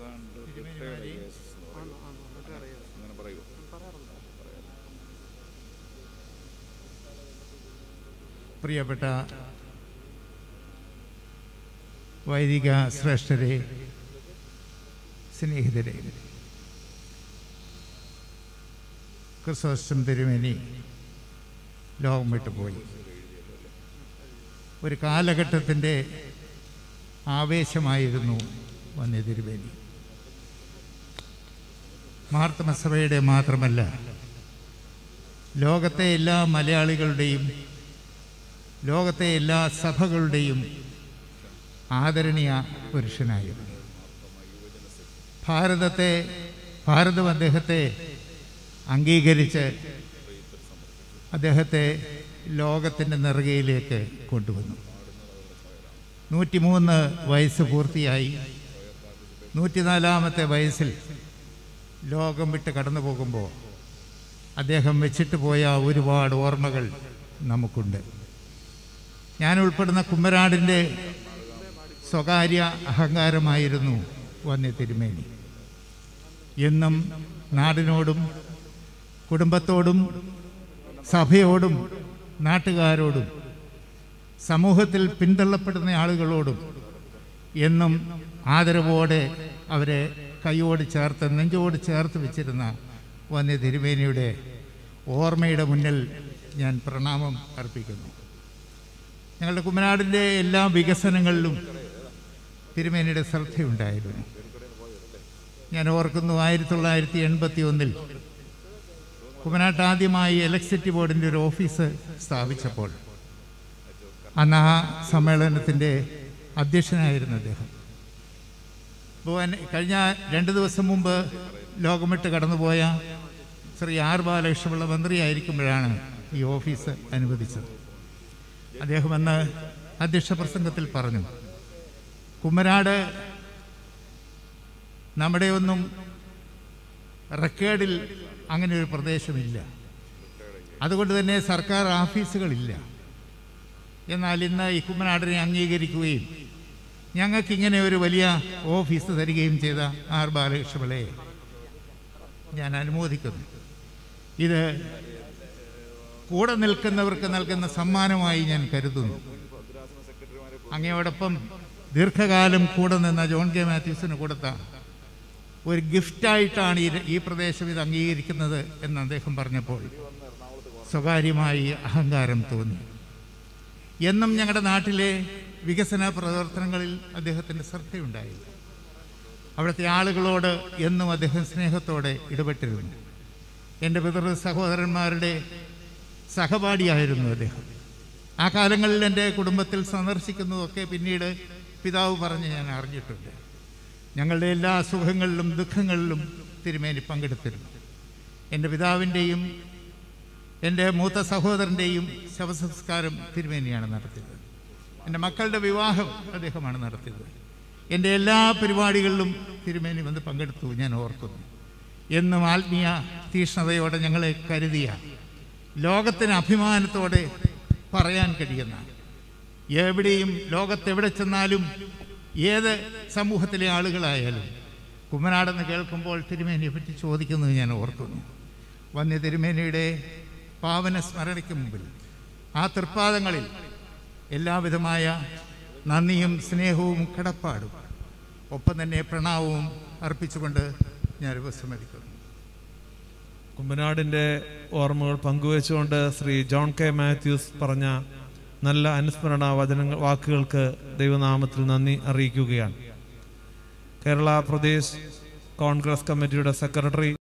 അങ്ങനെ പറയൂ പ്രിയപ്പെട്ട വൈദിക ശ്രേഷ്ഠരെ സ്നേഹിതരെ ക്രിസോസ്റ്റം തിരുമേനി ലോകം വിട്ടുപോയി ഒരു കാലഘട്ടത്തിൻ്റെ ആവേശമായിരുന്നു വന്യ തിരുമേനി മാർത്തമസഭയുടെ മാത്രമല്ല ലോകത്തെ എല്ലാ മലയാളികളുടെയും ലോകത്തെ എല്ലാ സഭകളുടെയും ആദരണീയ പുരുഷനായിരുന്നു ഭാരതത്തെ ഭാരതം അദ്ദേഹത്തെ അംഗീകരിച്ച് അദ്ദേഹത്തെ ലോകത്തിൻ്റെ നെറുകയിലേക്ക് കൊണ്ടുവന്നു നൂറ്റിമൂന്ന് വയസ്സ് പൂർത്തിയായി നൂറ്റിനാലാമത്തെ വയസ്സിൽ ലോകം വിട്ട് കടന്നു പോകുമ്പോൾ അദ്ദേഹം വെച്ചിട്ട് പോയ ഒരുപാട് ഓർമ്മകൾ നമുക്കുണ്ട് ഞാൻ ഉൾപ്പെടുന്ന കുമ്മരാടിൻ്റെ സ്വകാര്യ അഹങ്കാരമായിരുന്നു വന്യ തിരുമേനി എന്നും നാടിനോടും കുടുംബത്തോടും സഭയോടും നാട്ടുകാരോടും സമൂഹത്തിൽ പിന്തള്ളപ്പെടുന്ന ആളുകളോടും എന്നും ആദരവോടെ അവരെ കൈയോട് ചേർത്ത് നെഞ്ചോട് ചേർത്ത് വെച്ചിരുന്ന വന്യ തിരുമേനിയുടെ ഓർമ്മയുടെ മുന്നിൽ ഞാൻ പ്രണാമം അർപ്പിക്കുന്നു ഞങ്ങളുടെ കുമ്മനാടിൻ്റെ എല്ലാ വികസനങ്ങളിലും തിരുമേനിയുടെ ശ്രദ്ധയുണ്ടായിരുന്നു ഞാൻ ഓർക്കുന്നു ആയിരത്തി തൊള്ളായിരത്തി എൺപത്തി ഒന്നിൽ കുമ്മനാട്ട് ആദ്യമായി ഇലക്ട്രിസിറ്റി ബോർഡിൻ്റെ ഒരു ഓഫീസ് സ്ഥാപിച്ചപ്പോൾ അന്ന് ആ സമ്മേളനത്തിൻ്റെ അധ്യക്ഷനായിരുന്നു അദ്ദേഹം ഭുവൻ കഴിഞ്ഞ രണ്ട് ദിവസം മുമ്പ് ലോകം വിട്ട് കടന്നുപോയ ശ്രീ ആർ ബാലകൃഷ്ണപിള്ള മന്ത്രിയായിരിക്കുമ്പോഴാണ് ഈ ഓഫീസ് അനുവദിച്ചത് അദ്ദേഹം അന്ന് അധ്യക്ഷ പ്രസംഗത്തിൽ പറഞ്ഞു കുമ്മനാട് നമ്മുടെ ഒന്നും റെക്കേർഡിൽ അങ്ങനെ ഒരു പ്രദേശമില്ല അതുകൊണ്ട് തന്നെ സർക്കാർ ഓഫീസുകളില്ല എന്നാൽ ഇന്ന് ഈ കുമ്മനാടിനെ അംഗീകരിക്കുകയും ഞങ്ങൾക്ക് ഇങ്ങനെ ഒരു വലിയ ഓഫീസ് തരികയും ചെയ്ത ആർ ബാലകൃഷ്ണപിള്ളയെ ഞാൻ അനുമോദിക്കുന്നു ഇത് കൂടെ നിൽക്കുന്നവർക്ക് നൽകുന്ന സമ്മാനമായി ഞാൻ കരുതുന്നു അങ്ങയോടൊപ്പം ദീർഘകാലം കൂടെ നിന്ന ജോൺ കെ മാത്യൂസിന് കൊടുത്ത ഒരു ഗിഫ്റ്റായിട്ടാണ് ഈ ഈ പ്രദേശം ഇത് അംഗീകരിക്കുന്നത് എന്ന് അദ്ദേഹം പറഞ്ഞപ്പോൾ സ്വകാര്യമായി അഹങ്കാരം തോന്നി എന്നും ഞങ്ങളുടെ നാട്ടിലെ വികസന പ്രവർത്തനങ്ങളിൽ അദ്ദേഹത്തിൻ്റെ ശ്രദ്ധയുണ്ടായിരുന്നു അവിടുത്തെ ആളുകളോട് എന്നും അദ്ദേഹം സ്നേഹത്തോടെ ഇടപെട്ടിരുന്നു എൻ്റെ പിതൃ സഹോദരന്മാരുടെ സഹപാഠിയായിരുന്നു അദ്ദേഹം ആ കാലങ്ങളിൽ എൻ്റെ കുടുംബത്തിൽ സന്ദർശിക്കുന്നതൊക്കെ പിന്നീട് പിതാവ് പറഞ്ഞ് ഞാൻ അറിഞ്ഞിട്ടുണ്ട് ഞങ്ങളുടെ എല്ലാ സുഖങ്ങളിലും ദുഃഖങ്ങളിലും തിരുമേനി പങ്കെടുത്തിരുന്നു എൻ്റെ പിതാവിൻ്റെയും എൻ്റെ മൂത്ത സഹോദരൻ്റെയും ശവസംസ്കാരം തിരുമേനിയാണ് നടത്തിയത് എൻ്റെ മക്കളുടെ വിവാഹം അദ്ദേഹമാണ് നടത്തിയത് എൻ്റെ എല്ലാ പരിപാടികളിലും തിരുമേനി വന്ന് പങ്കെടുത്തു ഞാൻ ഓർക്കുന്നു എന്നും ആത്മീയ തീക്ഷ്ണതയോടെ ഞങ്ങളെ കരുതിയ ലോകത്തിന് അഭിമാനത്തോടെ പറയാൻ കഴിയുന്ന എവിടെയും ലോകത്തെവിടെ ചെന്നാലും ഏത് സമൂഹത്തിലെ ആളുകളായാലും കുമ്മനാടെന്ന് കേൾക്കുമ്പോൾ തിരുമേനിയെ പറ്റി ചോദിക്കുന്നത് ഞാൻ ഓർക്കുന്നു വന്യ തിരുമേനിയുടെ പാവന സ്മരണയ്ക്ക് മുമ്പിൽ ആ തൃപ്പാദങ്ങളിൽ എല്ലാവിധമായ നന്ദിയും സ്നേഹവും കടപ്പാടും ഒപ്പം തന്നെ പ്രണാമവും അർപ്പിച്ചുകൊണ്ട് ഞാൻ ഉപസംഹരിക്കുന്നു കുമ്പനാടിൻ്റെ ഓർമ്മകൾ പങ്കുവച്ചുകൊണ്ട് ശ്രീ ജോൺ കെ മാത്യൂസ് പറഞ്ഞ നല്ല അനുസ്മരണ വചനങ്ങൾ വാക്കുകൾക്ക് ദൈവനാമത്തിൽ നന്ദി അറിയിക്കുകയാണ് കേരള പ്രദേശ് കോൺഗ്രസ് കമ്മിറ്റിയുടെ സെക്രട്ടറി